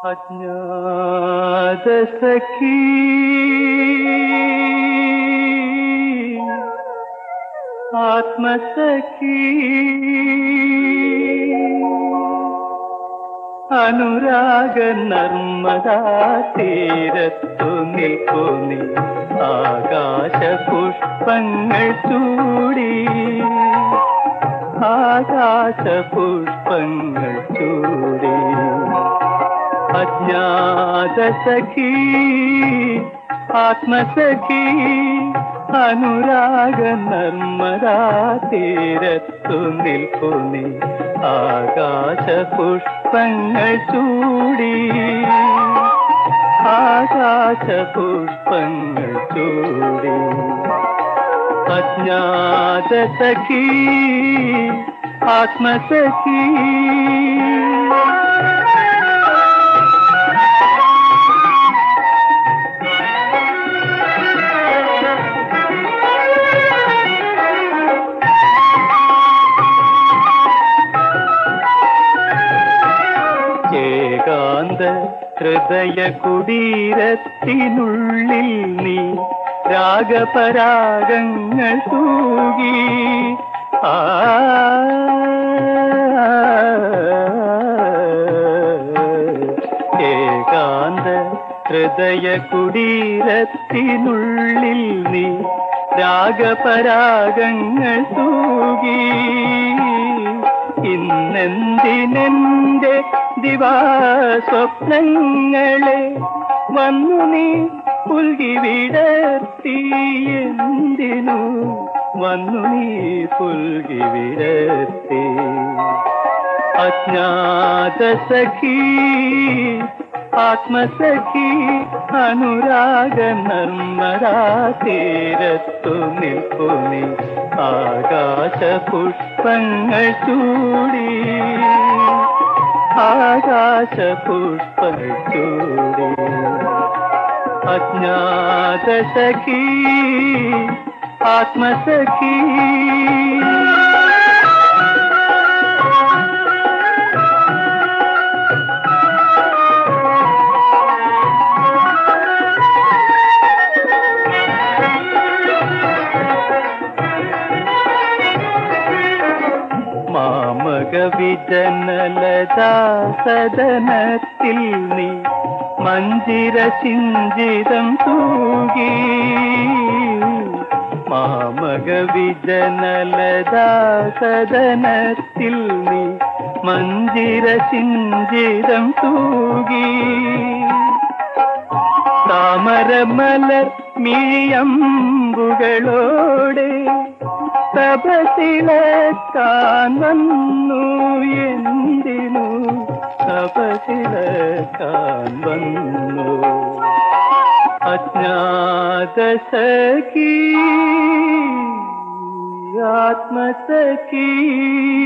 അജ്ഞാതസഖീ ആത്മസഖീ അനുരാഗ നർമ്മദാ തീരത്തു നിൽക്കുന്നി ആകാശ പുഷ്പങ്ങൾ ചൂടി ആകാശ പുഷ്പങ്ങൾ ചൂടി അജ്ഞാത സഖീ ആത്മസഖീ അനുരാഗ നർമ്മദാ തീരത്തു നിൽക്കുന്നി ആകാശ പുഷ്പങ്ങൾ ചൂടി ആകാശ പുഷ്പങ്ങൾ ചൂടി അജ്ഞാത സഖീ ആത്മസഖീ ഏകാന്ത ഹൃദയ കുടീരത്തിനുള്ളിൽ നീ രാഗപരാഗങ്ങൾ തൂകി ആ ഏകാന്ത ഹൃദയ കുടീരത്തിനുള്ളിൽ നീ രാഗപരാഗങ്ങൾ തൂകി ഇന്നെന്തിനെന്റെ ദിവാസ്വപ്നങ്ങളെ വന്നു നീ പുൽകി വിടർത്തി എന്തിനു വന്നു നീ പുൽകി വിടർത്തി അജ്ഞാത സഖീ ആത്മസഖി അനുരാഗ നർമ്മദാ തീരത്തു നിൽക്കുന്നി ആകാശ പുഷ്പങ്ങൾ ചൂടി ആകാശ പുഷ്പങ്ങൾ ചൂടി അജ്ഞാത സഖീ ആത്മസഖീ മാമക വിജനലതാ സദനത്തിൽ നീ മഞ്ജിര ചിഞ്ചിതം തൂകി മാമക വിജനലതാ സദനത്തിൽ നീ മഞ്ജിര ചിഞ്ചിതം തൂകി താമരമലർ മിഴിയമ്പുകളോടെ തപസിളക്കാൻ വന്നു എന്തിനു തപസിളക്കാൻ വന്നു അജ്ഞാത സഖീ ആത്മസഖീ